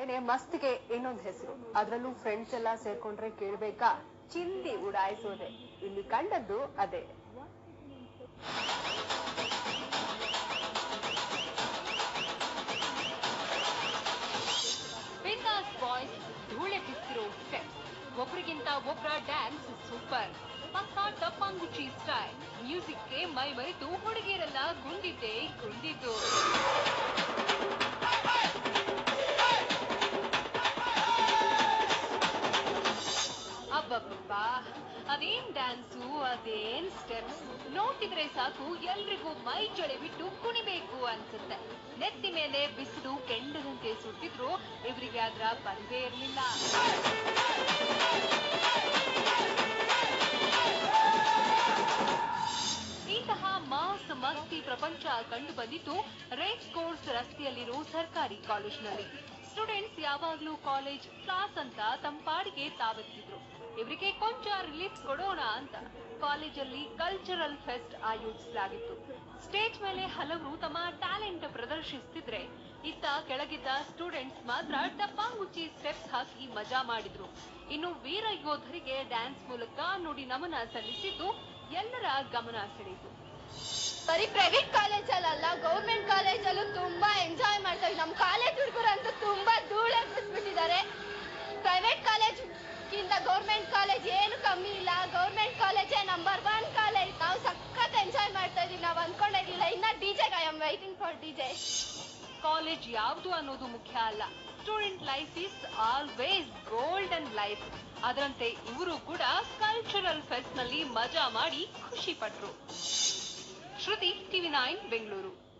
ಅಂದ್ರೇನೆ ಮಸ್ತ್ಗೆ ಇನ್ನೊಂದು ಹೆಸರು ಅದ್ರಲ್ಲೂ ಫ್ರೆಂಡ್ಸ್ ಎಲ್ಲ ಸೇರ್ಕೊಂಡ್ರೆ ಕೇಳ್ಬೇಕಾ ಚಿಂದಿ ಉಡಾಯಿಸೋದೆ ಇಲ್ಲಿ ಕಂಡದ್ದು ಅದೇ ಬಿಂದಾಸ್ ಬಾಯ್ಸ್ ಧೂಳೆ ಬಿಸ್ತಿರೋ ಸ್ಟೆಪ್ಸ್ ಒಬ್ರಿಗಿಂತ ಒಬ್ರ ಡ್ಯಾನ್ಸ್ ಸೂಪರ್ ಪಕ್ಕಾ ಟಪ್ಪಾಂಗುಚಿ ಸ್ಟೈಲ್ ಮ್ಯೂಸಿಕ್ಗೆ ಮೈ ಮರೆತು ಹುಡುಗಿಯರೆಲ್ಲ ಗುಂಡಿದ್ದೆ ಗುಂಡಿದ್ದು ಅಬ್ಬಬ್ಬಬ್ಬ ಅದೇನ್ ಡ್ಯಾನ್ಸು ಅದೇನ್ ಸ್ಟೆಪ್ಸ್ ನೋಡ್ತಿದ್ರೆ ಸಾಕು ಎಲ್ರಿಗೂ ಮೈ ಚಳಿ ಬಿಟ್ಟು ಕುಣಿಬೇಕು ಅನ್ಸುತ್ತೆ ನೆತ್ತಿ ಮೇಲೆ ಬಿಸಿಲು ಕೆಂಡದಂತೆ ಸುಟ್ಟಿದ್ರು ಇವರಿಗೆ ಅದ್ರ ಬಂದೇ ಇರಲಿಲ್ಲ ಇಂತಹ ಮಾಸ್ ಮಸ್ತಿ ಪ್ರಪಂಚ ಕಂಡು ಬಂದಿದ್ದು ರೇಸ್ ಕೋರ್ಸ್ ರಸ್ತೆಯಲ್ಲಿರೋ ಸರ್ಕಾರಿ ಕಾಲೇಜಿನಲ್ಲಿ ಸ್ಟೂಡೆಂಟ್ಸ್ ಯಾವಾಗ್ಲೂ ಕಾಲೇಜ್ ಕ್ಲಾಸ್ ಅಂತ ತಂಪಾಡಿಗೆ ತಾವೆತ್ತಿದ್ರು ಇವರಿಗೆ ಕೊಂಚ ರಿಲೀಫ್ ಕೊಡೋಣ ಅಂತ ಕಾಲೇಜಲ್ಲಿ ಕಲ್ಚರಲ್ ಫೆಸ್ಟ್ ಆಯೋಜಿಸಲಾಗಿತ್ತು ಸ್ಟೇಜ್ ಮೇಲೆ ಹಲವರು ತಮ್ಮ ಟ್ಯಾಲೆಂಟ್ ಪ್ರದರ್ಶಿಸುತ್ತಿದ್ರೆ ಇತ್ತ ಕೆಳಗಿದ್ದ ಸ್ಟೂಡೆಂಟ್ಸ್ ಮಾತ್ರ ಟಪ್ಪಾಂಗುಚ್ಚಿ ಸ್ಟೆಪ್ಸ್ ಹಾಕಿ ಮಜಾ ಮಾಡಿದ್ರು ಇನ್ನು ವೀರ ಯೋಧರಿಗೆ ಡ್ಯಾನ್ಸ್ ಮೂಲಕ ನುಡಿ ನಮನ ಸಲ್ಲಿಸಿದ್ದು ಎಲ್ಲರ ಗಮನ ಸೆಳೆಯಿತು ಬರೀ ಪ್ರೈವೇಟ್ ಕಾಲೇಜಲ್ಲ ಗೌರ್ಮೆಂಟ್ ಕಾಲೇಜಲ್ಲೂ ತುಂಬಾ ಎಂಜಾಯ್ ಮಾಡ್ತಾ ಇದ್ದೀವಿ ನಮ್ಮ ಕಾಲೇಜ್ ಹುಡುಗರಂತೂ ತುಂಬಾ ಧೂಳೆ ಬಿಟ್ಟಿದ್ದಾರೆ ಪ್ರೈವೇಟ್ ಕಾಲೇಜ್ ಗಿಂತ ಗೌರ್ಮೆಂಟ್ ಕಾಲೇಜ್ ಏನು ಕಮ್ಮಿ ಇಲ್ಲ ಗೌರ್ಮೆಂಟ್ ಕಾಲೇಜೇ ನಂಬರ್ ಒನ್ ಕಾಲೇಜ್ ನಾವು ಸಖತ್ ಎಂಜಾಯ್ ಮಾಡ್ತಾ ಇದೀವಿ ನಾವು ಅನ್ಕೊಂಡಿರ್ಲಿಲ್ಲ ಇನ್ನ DJ I am waiting for DJ college ಯಾವುದು ಅನ್ನೋದು ಮುಖ್ಯ ಅಲ್ಲ student life is always golden life ಅದರಂತೆ ಇವರು ಕೂಡ ಕಲ್ಚರಲ್ ಫೆಸ್ಟ್ ನಲ್ಲಿ ಮಜಾ ಮಾಡಿ ಖುಷಿ ಪಟ್ರು ಶ್ರುತಿ ಟಿವಿ ನೈನ್ ಬೆಂಗಳೂರು